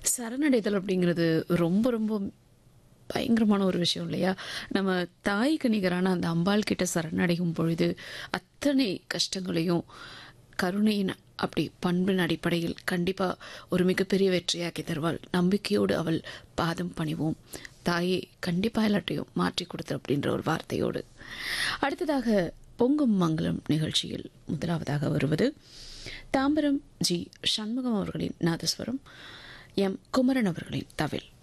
சரணடைதல் அப்படிங்கிறது ரொம்ப ரொம்ப பயங்கரமான ஒரு விஷயம் இல்லையா நம்ம தாய்க்கு நிகரான அந்த அம்பாள் கிட்ட சரணடையும் பொழுது அத்தனை கஷ்டங்களையும் கருணையின் அப்படி பண்பின் அடிப்படையில் கண்டிப்பா ஒரு மிகப்பெரிய வெற்றியாக்கி தருவாள் நம்பிக்கையோடு அவள் பாதம் பணிவோம் தாயே கண்டிப்பா எல்லாத்தையும் மாற்றி கொடுத்து அப்படின்ற ஒரு வார்த்தையோடு அடுத்ததாக பொங்கும் மங்களம் நிகழ்ச்சியில் முதலாவதாக வருவது தாம்பரம் ஜி சண்முகம் அவர்களின் நாதஸ்வரம் எம் குமரன் அவர்களின் தவில்